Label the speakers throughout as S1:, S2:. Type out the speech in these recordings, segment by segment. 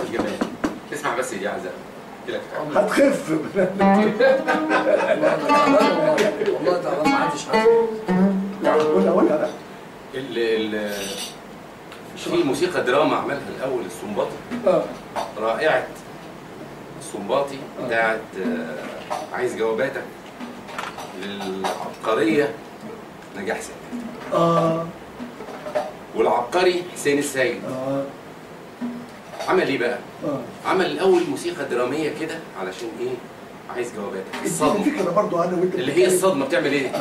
S1: الجمال اسمع بس دي عايزة احكي لك حاجة
S2: هتخف
S3: والله تعبان ما عنديش حاجه
S2: لا ولا ولا لا
S1: ال ال في موسيقى دراما عملها الاول السنباطي
S2: اه
S1: رائعة السنباطي بتاعت آه، عايز جواباتك للعبقرية نجاح سامي
S2: اه
S1: والعبقري حسين السيد
S2: اه
S1: عمل ايه بقى؟
S2: اه
S1: عمل الاول موسيقى درامية كده علشان ايه؟ عايز جواباتك
S2: اديني
S1: الصدمة
S2: فكره برضو انا وانت
S1: اللي هي الصدمة بتعمل ايه؟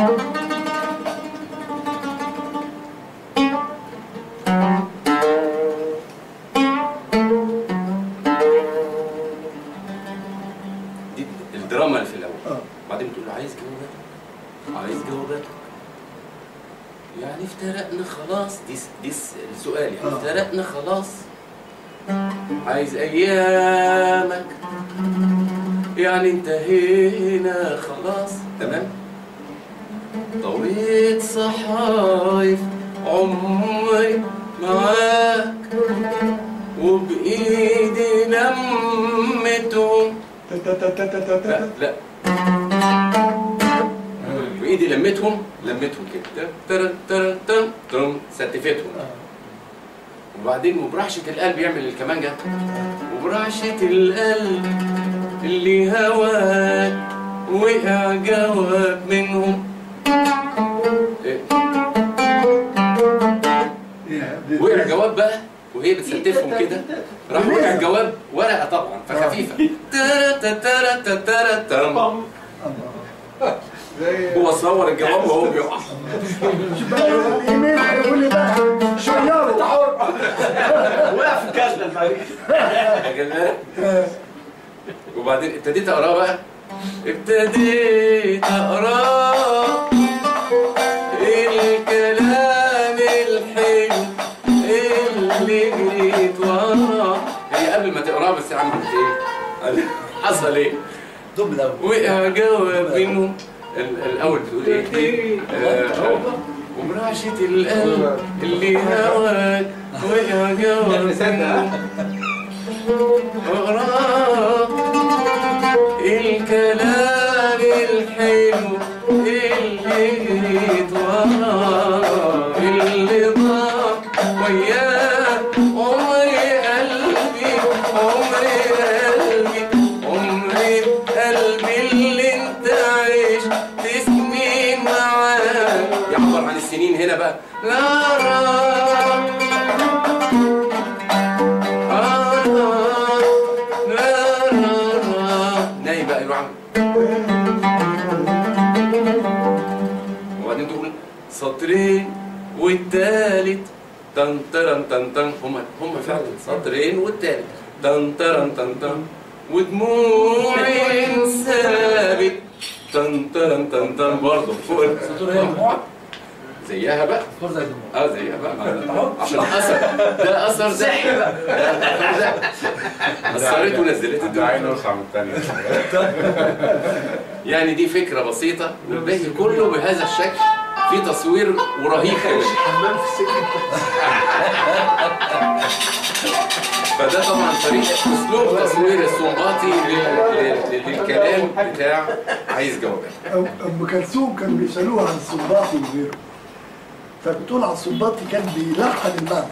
S1: دي الدراما اللي في الاول
S2: اه
S1: بعدين بتقول له عايز جواباتك عايز جواباتك يعني افترقنا خلاص دي س- دي س- السؤال يعني
S2: آه.
S1: افترقنا خلاص عايز ايامك يعني انتهينا خلاص تمام طويت صحايف عمري معاك وبايدي لمتهم
S2: تا- تا- تا- تا- تا- تا-
S1: لا
S2: تا.
S1: لا بايدي لمتهم لمتهم كده ترن ترن ترن ترن ستفتهم وبعدين وبرعشة القلب يعمل الكمانجة وبرعشة القلب اللي هواك وقع جواب منهم إيه؟ وقع جواب بقى وهي بتستفهم كده راح وقع جواب ورقة طبعا فخفيفة ترى ترى ترى ترى هو صور الجواب وهو بيقع
S2: شوف بقى الايميل هيقول لي بقى شيره
S3: وقع في الكسله الفريق
S1: يا جماعة وبعدين ابتديت اقراه بقى ابتديت اقراه الكلام الحلو اللي جريت وراه هي قبل ما تقراه بس عملت ايه؟ قال- حصل ايه؟
S3: دب الاول
S1: وقع جواب منهم ال- الاول بتقول ايه؟ آه، ومرعشة القلب اللي هواك وقع جواب منهم اقراه الكلام الحلو اللي جريت وراه اللي ضاع وياه عمري قلبي عمري قلبي عمري قلبي اللي انت عشت سنين معاه يعبر عن السنين هنا بقى لا را نايم بقى يروح عامل وبعدين تقول سطرين والتالت تن ترن تن تن هم هم فعلا سطرين والتالت تن ترن تن تن ودموعي انسابت تن ترن تن تن برضه فوق
S3: سطور
S1: زيها بقى
S3: سطور زي الدموع
S1: اه زيها بقى عشان اثر ده اثر ده ده اثرت ونزلت
S4: ده
S1: الدنيا
S4: عين اوسع من الثانيه
S1: يعني دي فكرة بسيطة والباقي كله بهذا الشكل في تصوير ورهيب كمان
S3: حمام في السجن
S1: فده طبعا طريقة أسلوب تصوير السنباطي لل- لل- للكلام بتاع عايز جوابات
S2: ام كلثوم كانوا بيسالوها عن السنباطي وغيره فبتقول عن السنباطي كان بيلحن المعنى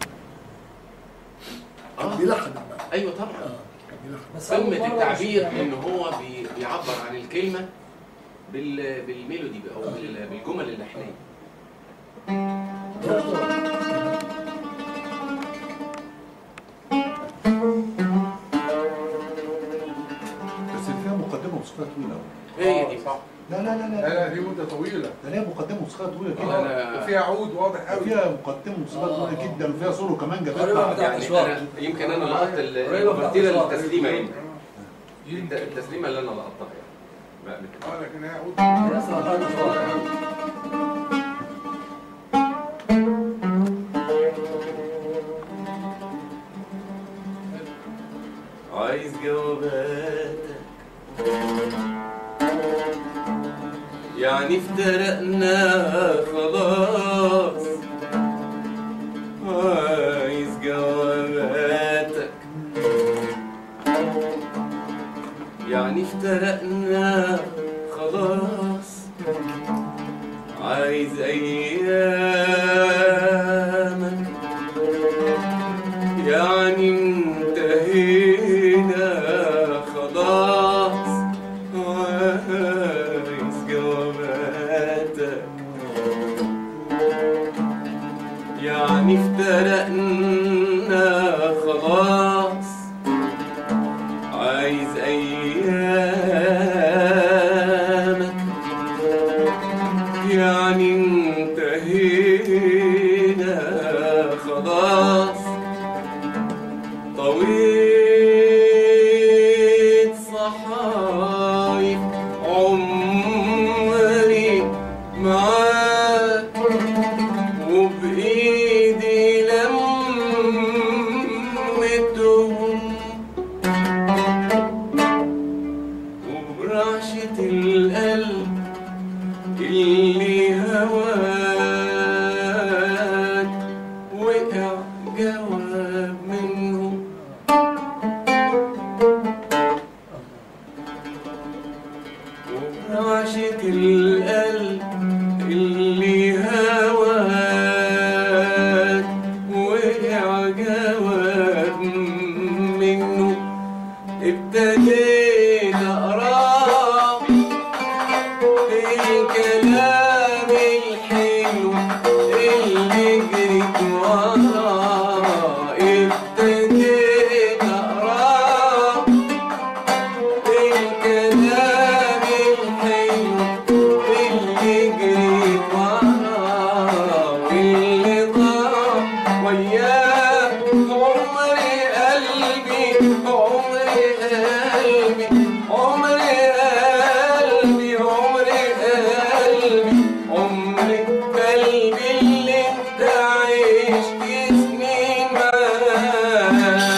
S2: كان
S1: آه
S2: بيلحن المعنى
S1: أيوه طبعا
S2: اه كان بيلحن
S3: بس أول
S1: قمة
S3: مرة
S1: التعبير
S3: أشوف-
S1: إن هو بي- بيعبر عن الكلمة بال- بالميلودي بقى أو بال- بالجمل اللحنية
S5: بس اللي فيها مقدمه موسيقيه طويله أوي.
S1: هي دي صح
S5: لا لا لا
S4: لا
S5: لا
S4: لا دي مده طويله
S5: ده ليها مقدمه موسيقيه طويله
S1: آه.
S5: كده
S1: أنا-
S4: وفيها عود واضح قوي
S5: فيها مقدمه موسيقيه طويله جدا وفيها سولو كمان
S3: قريبة
S5: جابتها
S3: بتاع
S1: يعني
S3: الأصوات.
S1: أنا يمكن أنا لقطت ال-
S3: قريبة بتاع
S1: الترتيبة
S3: الأصوات.
S1: التسليمة يعني الت- التسليمة اللي أنا لقطتها يعني بقى بت-
S4: اه لكن هي عود
S3: بس بتاع الأصوات.
S1: عايز جواباتك يعني افترقنا خلاص عايز جواباتك يعني افترقنا خلاص عايز ايامك يعني انتهينا خلاص عايز جواباتك يعني افترقنا خلاص عايز ايامك يعني انتهينا خلاص طويت صحايف عمري معاك وبإيدي لمتهم وبرعشة القلب اللي هواك وقع جواب منهم وبرعشة القلب اللي هواك وقع جواب منه ابتديت اقراه الكلام الحلو اللي جريت وراه ابتديت اقراه الكلام الحلو اللي جريت وراه واللي ضاع وياه عمري قلبي عمري قلبي عمري قلبي عمري قلبي عمري قلبي اللي انت عشت سنين معاه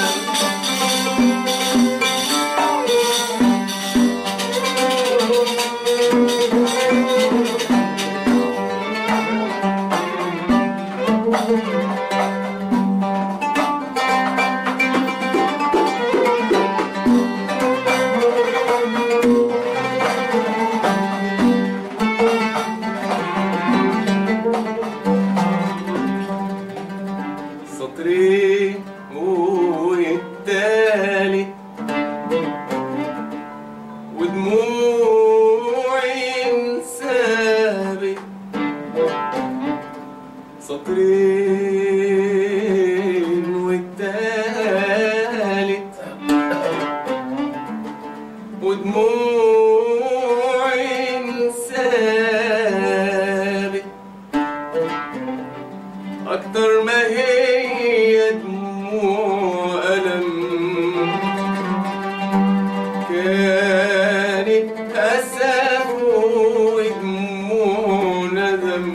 S1: سطرين والتالت ودموعي انسابت سطرين والتالت ودموعي انسابت أكتر ما هي دموع ألم كانت أسف ودموع ندم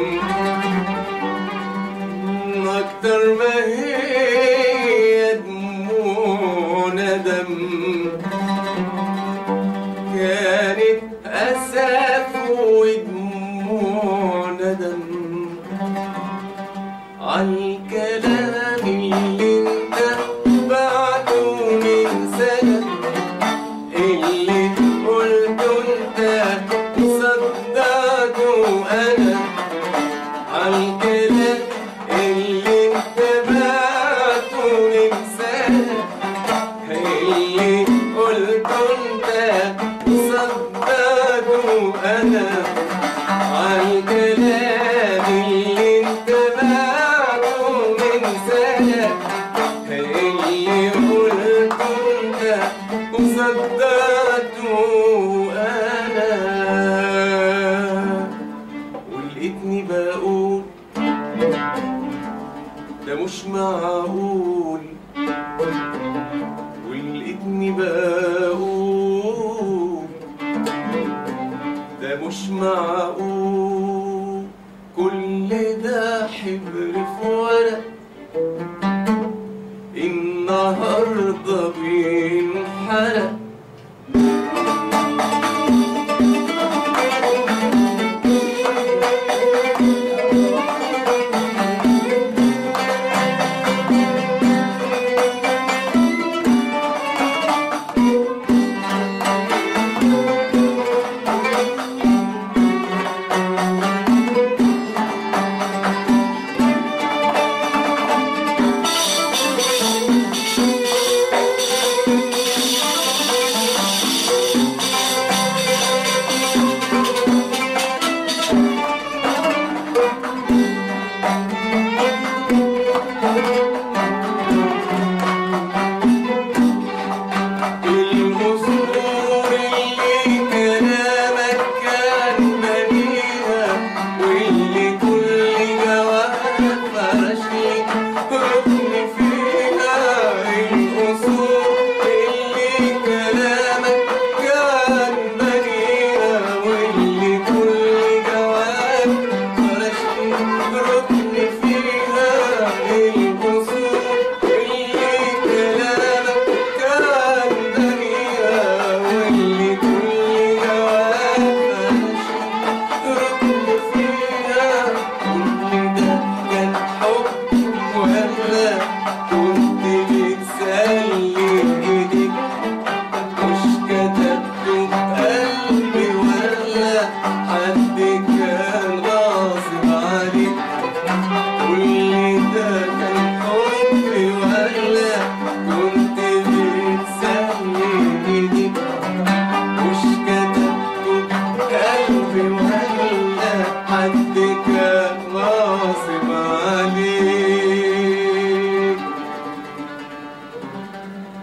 S1: أكتر ما هي دموع ندم كانت أسف ودموع ندم عالكلام اللي انت بعته من سنة اللي قلته انت صدقته انا عالكلام اللي انت بعته من سنة اللي قلته انت صدقته انا عالكلام اللي انت بعته من سنة اللي قلته انت وصدقته انا ولقيتني بقول ده مش معقول ولقيتني بقول ده مش معقول كل ده حبر في ورق النهارده بينحرق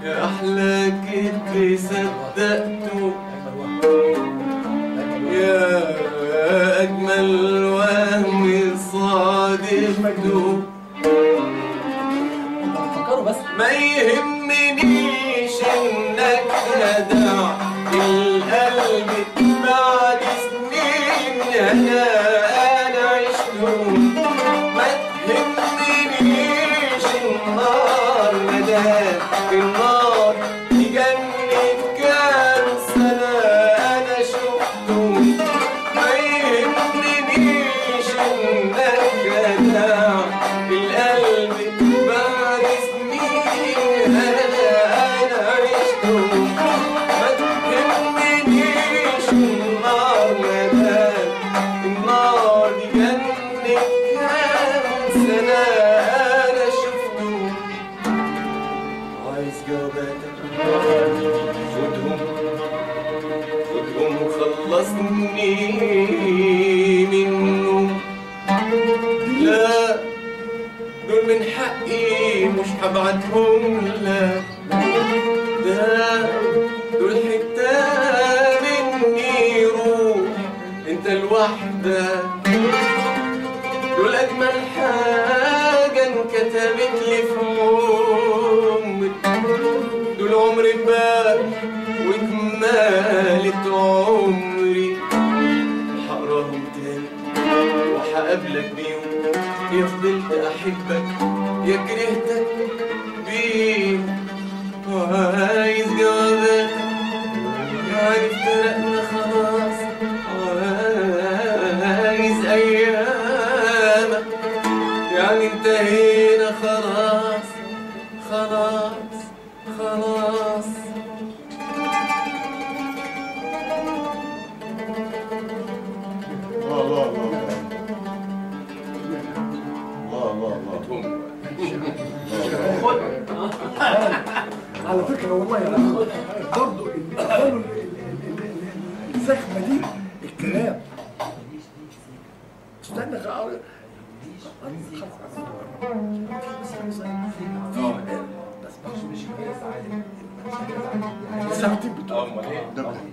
S1: يا أحلى كتر صدقته يا أجمل وهم صادفته
S3: فكروا بس
S1: ما يهمنيش انك ندع القلب بعد سنين انا انا عشتهم ما تهمنيش النار مدام النار دي جنة كام سنة انا شفتهم ما يهمنيش انك ندع القلب بعد سنين انا انا عشتهم ما تهمنيش النار مدام النار دي جنة كام سنة انا شفتهم عايز جواباتك خدهم خدهم وخلصني منهم لا دول من حقي مش هبعتهم لك ده دول حتة مني روح انت لوحدك دول اجمل حاجة انكتبت لي في عمري دول عمري بقى وكمالة عمري هقراهم تاني وهقابلك بيهم يا فضلت احبك يا كرهتك بيهم وعايز جوابك يعني افترقنا خلاص وعايز ايامك يعني انتهينا خلاص خلاص خلاص
S5: الله الله الله الله الله الله
S1: هم
S2: على فكرة والله يعني برضه اللي قالوا ال- ال- ال- ال- الزخمة دي الكلام استنى خ- ساعتين بتوع
S1: امال ايه
S5: ده